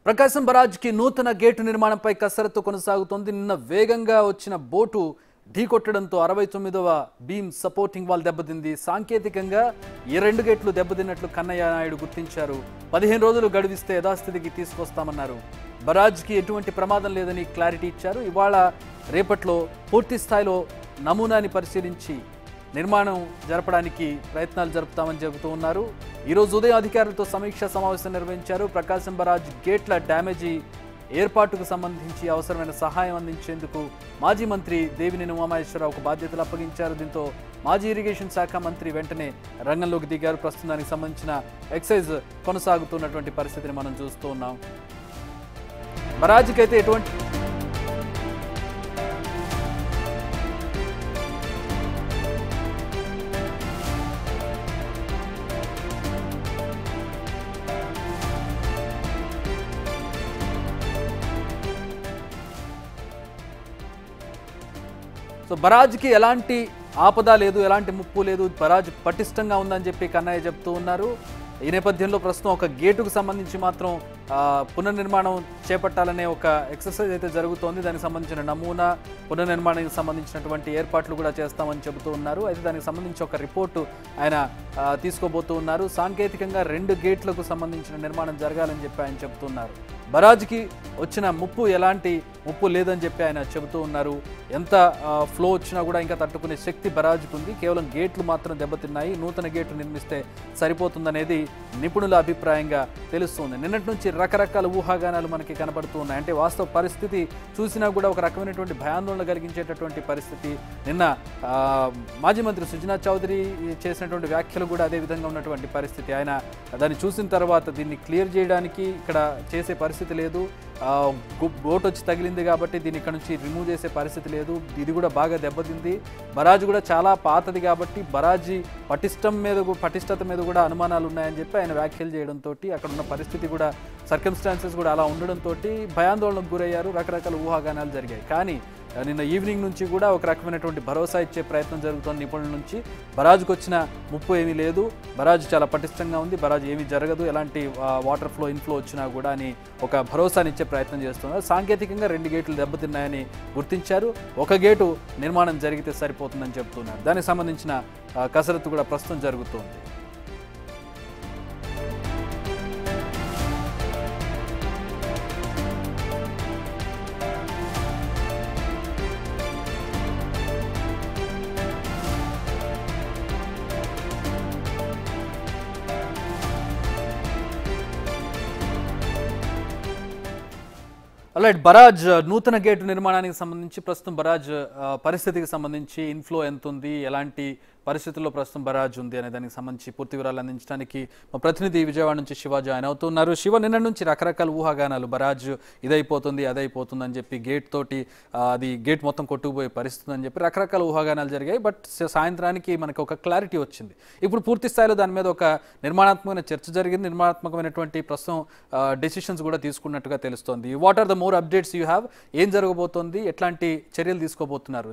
ప్రకాశం బరాజ్కి నూతన గేటు నిర్మాణంపై కసరత్తు కొనసాగుతోంది నిన్న వేగంగా వచ్చిన బోటు ఢీకొట్టడంతో అరవై తొమ్మిదవ బీమ్ సపోర్టింగ్ వాల్ దెబ్బతింది సాంకేతికంగా ఈ రెండు గేట్లు దెబ్బతిన్నట్లు కన్నయ్య నాయుడు గుర్తించారు పదిహేను రోజులు గడువిస్తే యథాస్థితికి తీసుకొస్తామన్నారు బరాజ్కి ఎటువంటి ప్రమాదం లేదని క్లారిటీ ఇచ్చారు ఇవాళ రేపట్లో పూర్తి స్థాయిలో నమూనాని పరిశీలించి నిర్మాణం జరపడానికి ప్రయత్నాలు జరుపుతామని చెబుతూ ఉన్నారు ఈరోజు ఉదయం అధికారులతో సమీక్షా సమావేశం నిర్వహించారు ప్రకాశం బరాజ్ గేట్ల డ్యామేజీ ఏర్పాటుకు సంబంధించి అవసరమైన సహాయం అందించేందుకు మాజీ మంత్రి దేవినేని ఉమామహేశ్వరరావుకు బాధ్యతలు అప్పగించారు దీంతో మాజీ ఇరిగేషన్ శాఖ మంత్రి వెంటనే రంగంలోకి దిగారు ప్రస్తుతం దానికి సంబంధించిన ఎక్సైజ్ కొనసాగుతున్నటువంటి పరిస్థితిని మనం చూస్తూ ఉన్నాం బరాజ్కి అయితే ఎటువంటి సో బరాజ్కి ఎలాంటి ఆపద లేదు ఎలాంటి ముప్పు లేదు బరాజ్ పటిష్టంగా ఉందని చెప్పి కన్నయ్య చెప్తూ ఉన్నారు ఈ నేపథ్యంలో ప్రస్తుతం ఒక గేటుకు సంబంధించి మాత్రం ఆ, పునర్నిర్మాణం చేపట్టాలనే ఒక ఎక్సర్సైజ్ అయితే జరుగుతోంది దానికి సంబంధించిన నమూనా పునర్నిర్మాణానికి సంబంధించినటువంటి ఏర్పాట్లు కూడా చేస్తామని చెబుతూ ఉన్నారు అయితే దానికి సంబంధించి ఒక రిపోర్టు ఆయన ఆ, తీసుకోబోతూ ఉన్నారు సాంకేతికంగా రెండు గేట్లకు సంబంధించిన నిర్మాణం జరగాలని చెప్పి ఆయన చెబుతున్నారు బరాజ్కి వచ్చిన ముప్పు ఎలాంటి ముప్పు లేదని చెప్పి ఆయన చెబుతూ ఉన్నారు ఎంత ఆ, ఫ్లో వచ్చినా కూడా ఇంకా తట్టుకునే శక్తి బరాజ్కు ఉంది కేవలం గేట్లు మాత్రం దెబ్బతిన్నాయి నూతన గేట్లు నిర్మిస్తే సరిపోతుందనేది నిపుణుల అభిప్రాయంగా తెలుస్తుంది నిన్నటి నుంచి రకరకాల ఊహాగానాలు మనకి కనబడుతూ ఉన్నాయి అంటే వాస్తవ పరిస్థితి చూసినా కూడా ఒక రకమైనటువంటి భయాందోళన కలిగించేటటువంటి పరిస్థితి నిన్న ఆ, మాజీ మంత్రి సుజనా చౌదరి చేసినటువంటి వ్యాఖ్యలు కూడా అదే విధంగా ఉన్నటువంటి పరిస్థితి ఆయన దాన్ని చూసిన తర్వాత దీన్ని క్లియర్ చేయడానికి ఇక్కడ చేసే పరిస్థితి లేదు ఆ, గు- బోట్ వచ్చి తగిలింది కాబట్టి దీన్ని ఇక్కడ నుంచి రిమూవ్ చేసే పరిస్థితి లేదు ఇది కూడా బాగా దెబ్బతింది బరాజ్ కూడా చాలా పాతది కాబట్టి బరాజీ పటిష్టం మీద గు- పటిష్టత మీద కూడా అనుమానాలు ఉన్నాయని చెప్పి ఆయన వ్యాఖ్యలు చేయడంతో అక్కడ ఉన్న పరిస్థితి కూడా సర్కమ్స్టాన్సెస్ కూడా అలా ఉండడంతో భయాందోళనకు గురయ్యారు రకరకాల ఊహాగానాలు జరిగాయి కానీ ఆ, నిన్న ఈవినింగ్ నుంచి కూడా ఒక రకమైనటువంటి భరోసా ఇచ్చే ప్రయత్నం జరుగుతోంది నిపుణుల నుంచి బరాజ్కి వచ్చిన ముప్పు ఏమీ లేదు బరాజ్ చాలా పటిష్టంగా ఉంది బరాజ్ ఏమీ జరగదు ఎలాంటి ఆ, వాటర్ ఫ్లో ఇన్ఫ్లో వచ్చినా కూడా అని ఒక భరోసానిచ్చే ప్రయత్నం చేస్తున్నారు సాంకేతికంగా రెండు గేట్లు దెబ్బతిన్నాయని గుర్తించారు ఒక గేటు నిర్మాణం జరిగితే సరిపోతుందని చెప్తున్నారు దానికి సంబంధించిన ఆ, కసరత్తు కూడా ప్రస్తుతం జరుగుతోంది రైట్ బరాజ్ నూతన గేటు నిర్మాణానికి సంబంధించి ప్రస్తుతం బరాజ్ ఆ, పరిస్థితికి సంబంధించి ఇన్ఫ్లో ఎంత ఉంది ఎలాంటి పరిస్థితుల్లో ప్రస్తుతం బరాజ్ ఉంది అనే దానికి సంబంధించి పూర్తి వివరాలు అందించడానికి మా ప్రతినిధి విజయవాడ నుంచి శివ జాయిన్ అవుతున్నారు శివ నిన్న నుంచి రకరకాల ఊహాగానాలు బరాజ్ ఇదైపోతుంది అదైపోతుంది అని చెప్పి గేట్ తోటి ఆ, అది గేట్ మొత్తం కొట్టుకుపోయే పరిస్థితి అని చెప్పి రకరకాల ఊహాగానాలు జరిగాయి బట్ స- సాయంత్రానికి మనకు ఒక క్లారిటీ వచ్చింది ఇప్పుడు పూర్తి స్థాయిలో దాని మీద ఒక నిర్మాణాత్మకమైన చర్చ జరిగింది నిర్మాణాత్మకమైనటువంటి ప్రస్తుతం డెసిషన్స్ కూడా తీసుకున్నట్టుగా తెలుస్తోంది what are the more updates you have ఏం జరగబోతోంది ఎట్లాంటి చర్యలు తీసుకోబోతున్నారు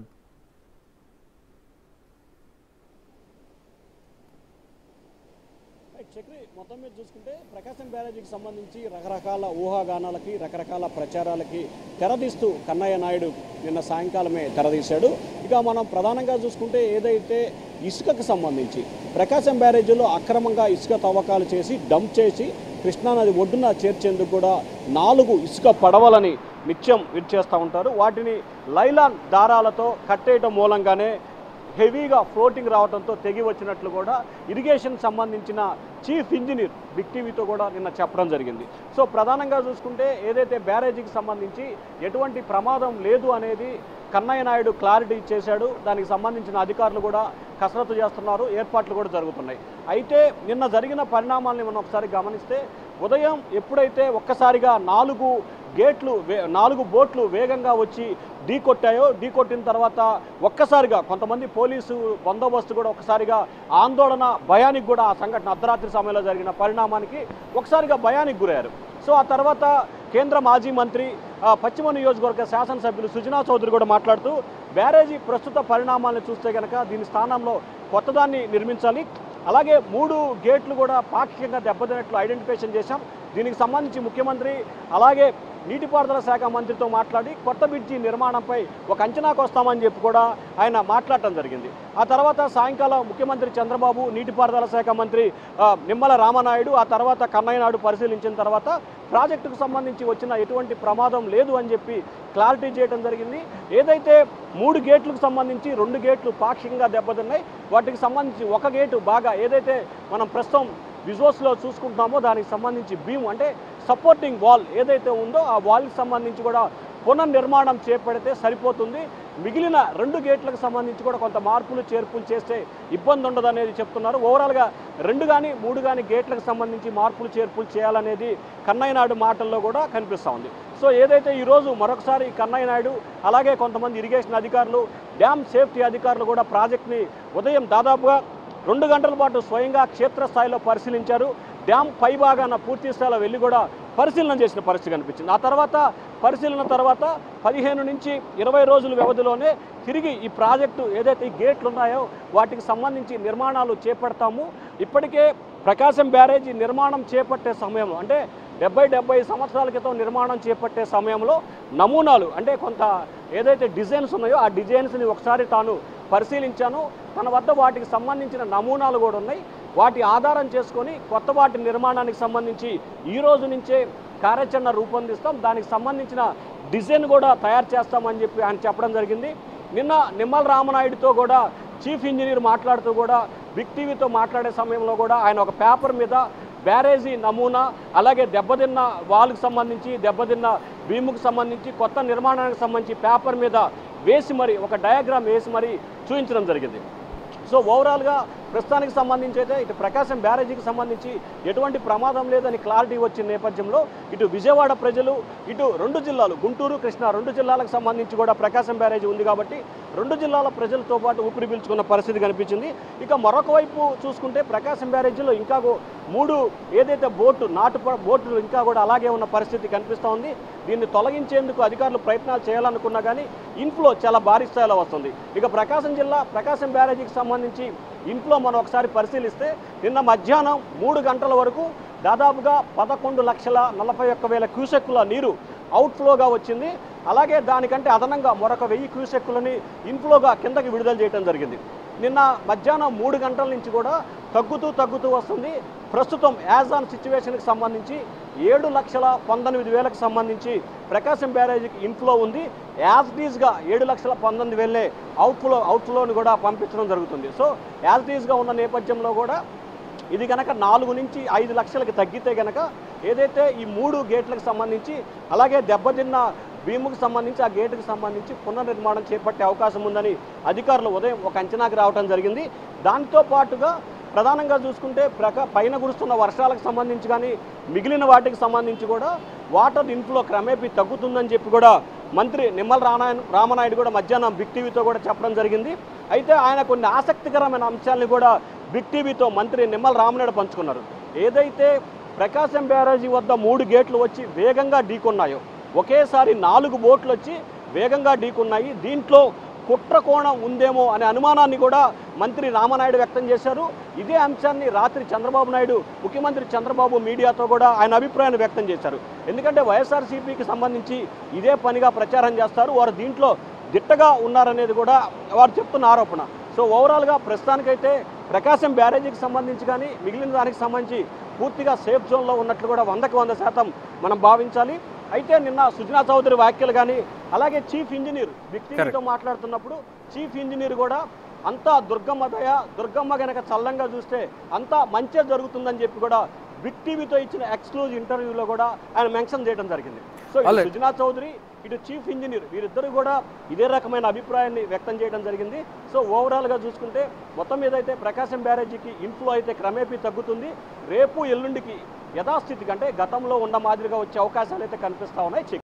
రైట్, చక్రి మొత్తం మీద చూసుకుంటే ప్రకాశం బ్యారేజీకి సంబంధించి రకరకాల ఊహాగానాలకి రకరకాల ప్రచారాలకి తెరదీస్తూ కన్నయ్య నాయుడు నిన్న సాయంకాలమే తెరదీశాడు ఇక మనం ప్రధానంగా చూసుకుంటే ఏదైతే ఇసుకకు సంబంధించి ప్రకాశం బ్యారేజీలో అక్రమంగా ఇసుక తవ్వకాలు చేసి డంప్ చేసి కృష్ణానది ఒడ్డున చేర్చేందుకు కూడా నాలుగు ఇసుక పడవలని నిత్యం విడిచేస్తూ ఉంటారు వాటిని లైలాన్ దారాలతో కట్టేయటం మూలంగానే హెవీగా ఫ్లోటింగ్ రావడంతో తెగి వచ్చినట్లు కూడా ఇరిగేషన్ సంబంధించిన చీఫ్ ఇంజనీర్ బిగ్ టీవీతో కూడా నిన్న చెప్పడం జరిగింది సో ప్రధానంగా చూసుకుంటే ఏదైతే బ్యారేజీకి సంబంధించి ఎటువంటి ప్రమాదం లేదు అనేది కన్నయ్య నాయుడు క్లారిటీ చేశాడు దానికి సంబంధించిన అధికారులు కూడా కసరత్తు చేస్తున్నారు ఏర్పాట్లు కూడా జరుగుతున్నాయి అయితే నిన్న జరిగిన పరిణామాల్ని మనం ఒకసారి గమనిస్తే ఉదయం ఎప్పుడైతే ఒక్కసారిగా నాలుగు గేట్లు వే నాలుగు బోట్లు వేగంగా వచ్చి ఢీ కొట్టాయో ఢీ కొట్టిన తర్వాత ఒక్కసారిగా కొంతమంది పోలీసు బందోబస్తు కూడా ఒకసారిగా ఆందోళన భయానికి కూడా ఆ సంఘటన అర్ధరాత్రి సమయంలో జరిగిన పరిణామానికి ఒకసారిగా భయానికి గురయ్యారు సో ఆ తర్వాత కేంద్ర మాజీ మంత్రి ఆ, పశ్చిమ నియోజకవర్గ శాసనసభ్యులు సుజనా చౌదరి కూడా మాట్లాడుతూ బ్యారేజీ ప్రస్తుత పరిణామాలను చూస్తే కనుక దీని స్థానంలో కొత్తదాన్ని నిర్మించాలి అలాగే మూడు గేట్లు కూడా పాక్షికంగా దెబ్బతిన్నట్లు ఐడెంటిఫికేషన్ చేశాం దీనికి సంబంధించి ముఖ్యమంత్రి అలాగే నీటిపారుదల శాఖ మంత్రితో మాట్లాడి కొత్త బ్రిడ్జి నిర్మాణంపై ఒక అంచనాకు వస్తామని చెప్పి కూడా ఆయన మాట్లాడటం జరిగింది ఆ తర్వాత సాయంకాలం ముఖ్యమంత్రి చంద్రబాబు నీటిపారుదల శాఖ మంత్రి ఆ, నిమ్మల రామనాయుడు ఆ తర్వాత కన్నయ్య నాయుడు పరిశీలించిన తర్వాత ప్రాజెక్టుకు సంబంధించి వచ్చిన ఎటువంటి ప్రమాదం లేదు అని చెప్పి క్లారిటీ చేయడం జరిగింది ఏదైతే మూడు గేట్లకు సంబంధించి రెండు గేట్లు పాక్షికంగా దెబ్బతిన్నాయి వాటికి సంబంధించి ఒక గేటు బాగా ఏదైతే మనం ప్రస్తుతం విజువల్స్లో చూసుకుంటున్నామో దానికి సంబంధించి బీమ్ అంటే సపోర్టింగ్ వాల్ ఏదైతే ఉందో ఆ వాల్కి సంబంధించి కూడా పునర్నిర్మాణం చేపడితే సరిపోతుంది మిగిలిన రెండు గేట్లకు సంబంధించి కూడా కొంత మార్పులు చేర్పులు చేస్తే ఇబ్బంది ఉండదు అనేది చెప్తున్నారు ఓవరాల్గా రెండు కానీ మూడు కానీ గేట్లకు సంబంధించి మార్పులు చేర్పులు చేయాలనేది కన్నయ్య నాయుడు మాటల్లో కూడా కనిపిస్తూ ఉంది సో ఏదైతే ఈరోజు మరొకసారి కన్నయ్య నాయుడు అలాగే కొంతమంది ఇరిగేషన్ అధికారులు డ్యామ్ సేఫ్టీ అధికారులు కూడా ప్రాజెక్ట్ని ఉదయం దాదాపుగా రెండు గంటల పాటు స్వయంగా క్షేత్రస్థాయిలో పరిశీలించారు డ్యామ్ పై భాగాన పూర్తి స్థాయిలో వెళ్ళి కూడా పరిశీలన చేసిన పరిస్థితి కనిపించింది ఆ తర్వాత పరిశీలన తర్వాత పదిహేను నుంచి ఇరవై రోజుల వ్యవధిలోనే తిరిగి ఈ ప్రాజెక్టు ఏదైతే ఈ గేట్లు ఉన్నాయో వాటికి సంబంధించి నిర్మాణాలు చేపడతాము ఇప్పటికే ప్రకాశం బ్యారేజీ నిర్మాణం చేపట్టే సమయం అంటే డెబ్బై డెబ్బై సంవత్సరాల క్రితం నిర్మాణం చేపట్టే సమయంలో నమూనాలు అంటే కొంత ఏదైతే డిజైన్స్ ఉన్నాయో ఆ డిజైన్స్ని ఒకసారి తాను పరిశీలించాను తన వద్ద వాటికి సంబంధించిన నమూనాలు కూడా ఉన్నాయి వాటి ఆధారం చేసుకొని కొత్త వాటి నిర్మాణానికి సంబంధించి ఈ రోజు నుంచే కార్యాచరణ రూపొందిస్తాం దానికి సంబంధించిన డిజైన్ కూడా తయారు చేస్తామని చెప్పి ఆయన చెప్పడం జరిగింది నిన్న నిమ్మల రామనాయుడుతో కూడా చీఫ్ ఇంజనీర్ మాట్లాడుతూ కూడా బిగ్ టీవీతో మాట్లాడే సమయంలో కూడా ఆయన ఒక పేపర్ మీద బ్యారేజీ నమూనా అలాగే దెబ్బతిన్న వాల్కి సంబంధించి దెబ్బతిన్న భీముకు సంబంధించి కొత్త నిర్మాణానికి సంబంధించి పేపర్ మీద వేసి మరి ఒక డయాగ్రామ్ వేసి మరి చూపించడం జరిగింది సో ఓవరాల్గా ప్రస్తుతానికి సంబంధించి అయితే ఇటు ప్రకాశం బ్యారేజీకి సంబంధించి ఎటువంటి ప్రమాదం లేదని క్లారిటీ వచ్చిన నేపథ్యంలో ఇటు విజయవాడ ప్రజలు ఇటు రెండు జిల్లాలు గుంటూరు కృష్ణా రెండు జిల్లాలకు సంబంధించి కూడా ప్రకాశం బ్యారేజీ ఉంది కాబట్టి రెండు జిల్లాల ప్రజలతో పాటు ఊపిరి పీల్చుకున్న పరిస్థితి కనిపించింది ఇక మరొక వైపు చూసుకుంటే ప్రకాశం బ్యారేజీలో ఇంకా గో- మూడు ఏదైతే బోటు నాటు ప- బోట్లు ఇంకా కూడా అలాగే ఉన్న పరిస్థితి కనిపిస్తూ ఉంది దీన్ని తొలగించేందుకు అధికారులు ప్రయత్నాలు చేయాలనుకున్నా కానీ ఇన్ఫ్లో చాలా భారీ స్థాయిలో వస్తుంది ఇక ప్రకాశం జిల్లా ప్రకాశం బ్యారేజీకి సంబంధించి ఇన్ఫ్లో మనం ఒకసారి పరిశీలిస్తే నిన్న మధ్యాహ్నం మూడు గంటల వరకు దాదాపుగా పదకొండు లక్షల నలభై ఒక్క వేల క్యూసెక్కుల నీరు అవుట్ఫ్లోగా వచ్చింది అలాగే దానికంటే అదనంగా మరొక వెయ్యి క్యూసెక్కులని ఇన్ఫ్లోగా కిందకి విడుదల చేయడం జరిగింది నిన్న మధ్యాహ్నం మూడు గంటల నుంచి కూడా తగ్గుతూ తగ్గుతూ వస్తుంది ప్రస్తుతం యాజ్ ఆన్ సిచ్యువేషన్కి సంబంధించి ఏడు లక్షల పంతొమ్మిది వేలకు సంబంధించి ప్రకాశం బ్యారేజీకి ఇన్ఫ్లో ఉంది యాజ్ డీజ్గా ఏడు లక్షల పంతొమ్మిది వేలే అవుట్ఫ్లో అవుట్ఫ్లోని కూడా పంపించడం జరుగుతుంది సో యాజ్ డీజ్గా ఉన్న నేపథ్యంలో కూడా ఇది కనుక నాలుగు నుంచి ఐదు లక్షలకి తగ్గితే కనుక ఏదైతే ఈ మూడు గేట్లకు సంబంధించి అలాగే దెబ్బతిన్న భీముకు సంబంధించి ఆ గేటుకు సంబంధించి పునర్నిర్మాణం చేపట్టే అవకాశం ఉందని అధికారులు ఉదయం ఒక అంచనాకి రావడం జరిగింది దాంతో పాటుగా ప్రధానంగా చూసుకుంటే ప్రక పైన కురుస్తున్న వర్షాలకు సంబంధించి కానీ మిగిలిన వాటికి సంబంధించి కూడా వాటర్ ఇన్ఫ్లో క్రమేపీ తగ్గుతుందని చెప్పి కూడా మంత్రి నిమ్మల రానాయణ రామనాయుడు కూడా మధ్యాహ్నం బిగ్ టీవీతో కూడా చెప్పడం జరిగింది అయితే ఆయన కొన్ని ఆసక్తికరమైన అంశాలను కూడా బిగ్ టీవీతో మంత్రి నిమ్మల రామనాయుడు పంచుకున్నారు ఏదైతే ప్రకాశం బ్యారేజీ వద్ద మూడు గేట్లు వచ్చి వేగంగా ఢీకొన్నాయో ఒకేసారి నాలుగు బోట్లు వచ్చి వేగంగా ఢీకొన్నాయి దీంట్లో కుట్ర కోణం ఉందేమో అనే అనుమానాన్ని కూడా మంత్రి రామనాయుడు వ్యక్తం చేశారు ఇదే అంశాన్ని రాత్రి చంద్రబాబు నాయుడు ముఖ్యమంత్రి చంద్రబాబు మీడియాతో కూడా ఆయన అభిప్రాయాన్ని వ్యక్తం చేశారు ఎందుకంటే వైఎస్ఆర్సీపీకి సంబంధించి ఇదే పనిగా ప్రచారం చేస్తారు వారు దీంట్లో దిట్టగా ఉన్నారనేది కూడా వారు చెప్తున్న ఆరోపణ సో ఓవరాల్గా ప్రస్తుతానికైతే ప్రకాశం బ్యారేజీకి సంబంధించి కానీ మిగిలిన దానికి సంబంధించి పూర్తిగా సేఫ్ జోన్లో ఉన్నట్లు కూడా వందకు వంద శాతం మనం భావించాలి అయితే నిన్న సుజనా చౌదరి వ్యాఖ్యలు కానీ అలాగే చీఫ్ ఇంజనీర్ వ్యక్తితో మాట్లాడుతున్నప్పుడు చీఫ్ ఇంజనీర్ కూడా అంతా దుర్గమ్మ దయ దుర్గమ్మ గనక చల్లంగా చూస్తే అంతా మంచే జరుగుతుందని చెప్పి కూడా బిగ్ టీవీతో ఇచ్చిన ఎక్స్క్లూజివ్ ఇంటర్వ్యూలో కూడా ఆయన మెన్షన్ చేయడం జరిగింది సో ఇటు Alright. సుజనా చౌదరి ఇటు చీఫ్ ఇంజనీర్ వీరిద్దరు కూడా ఇదే రకమైన అభిప్రాయాన్ని వ్యక్తం చేయడం జరిగింది సో ఓవరాల్గా చూసుకుంటే మొత్తం మీద అయితే ప్రకాశం బ్యారేజీకి ఇన్ఫ్లో అయితే క్రమేపీ తగ్గుతుంది రేపు ఎల్లుండికి యథాస్థితికి అంటే గతంలో ఉన్న మాదిరిగా వచ్చే అవకాశాలు అయితే కనిపిస్తా ఉన్నాయి